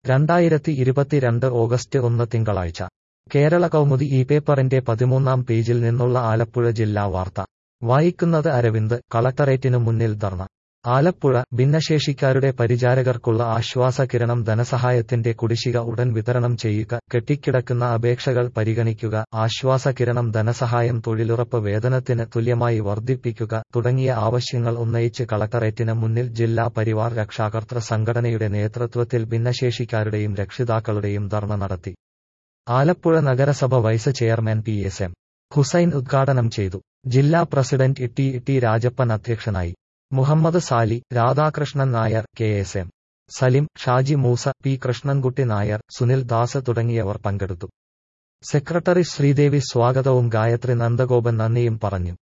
രണ്ടായിരത്തി ഇരുപത്തിരണ്ട് ഓഗസ്റ്റ് ഒന്ന് തിങ്കളാഴ്ച കേരള കൗമുദി ഈ പേപ്പറിന്റെ പതിമൂന്നാം പേജിൽ നിന്നുള്ള ആലപ്പുഴ ജില്ലാ വാർത്ത വായിക്കുന്നത് അരവിന്ദ് കളക്ടറേറ്റിനു മുന്നിൽ ധർണ ആലപ്പുഴ ഭിന്നശേഷിക്കാരുടെ പരിചാരകർക്കുള്ള ആശ്വാസ കിരണം ധനസഹായത്തിന്റെ കുടിശ്ശിക ഉടൻ വിതരണം ചെയ്യുക കെട്ടിക്കിടക്കുന്ന അപേക്ഷകൾ പരിഗണിക്കുക ആശ്വാസ കിരണം ധനസഹായം തൊഴിലുറപ്പ് വേതനത്തിന് തുല്യമായി വർദ്ധിപ്പിക്കുക തുടങ്ങിയ ആവശ്യങ്ങൾ ഉന്നയിച്ച് കളക്ടറേറ്റിന് മുന്നിൽ ജില്ലാ പരിവാർ രക്ഷാകർതൃ സംഘടനയുടെ നേതൃത്വത്തിൽ ഭിന്നശേഷിക്കാരുടെയും രക്ഷിതാക്കളുടെയും ധർണ നടത്തി ആലപ്പുഴ നഗരസഭ vice chairman P S M Hussain ഉദ്ഘാടനം ചെയ്തു ജില്ലാ പ്രസിഡന്റ് ടി ടി രാജപ്പൻ അധ്യക്ഷനായി Muhammad Sali Radhakrishnan Nair K S M Salim Shaji Moosa P Krishnankutty Nair Sunil Das തുടങ്ങിയവർ പങ്കെടുത്തു സെക്രട്ടറി ശ്രീദേവി സ്വാഗതവും ഗായത്രി നന്ദഗോപൻ നന്ദിയും പറഞ്ഞു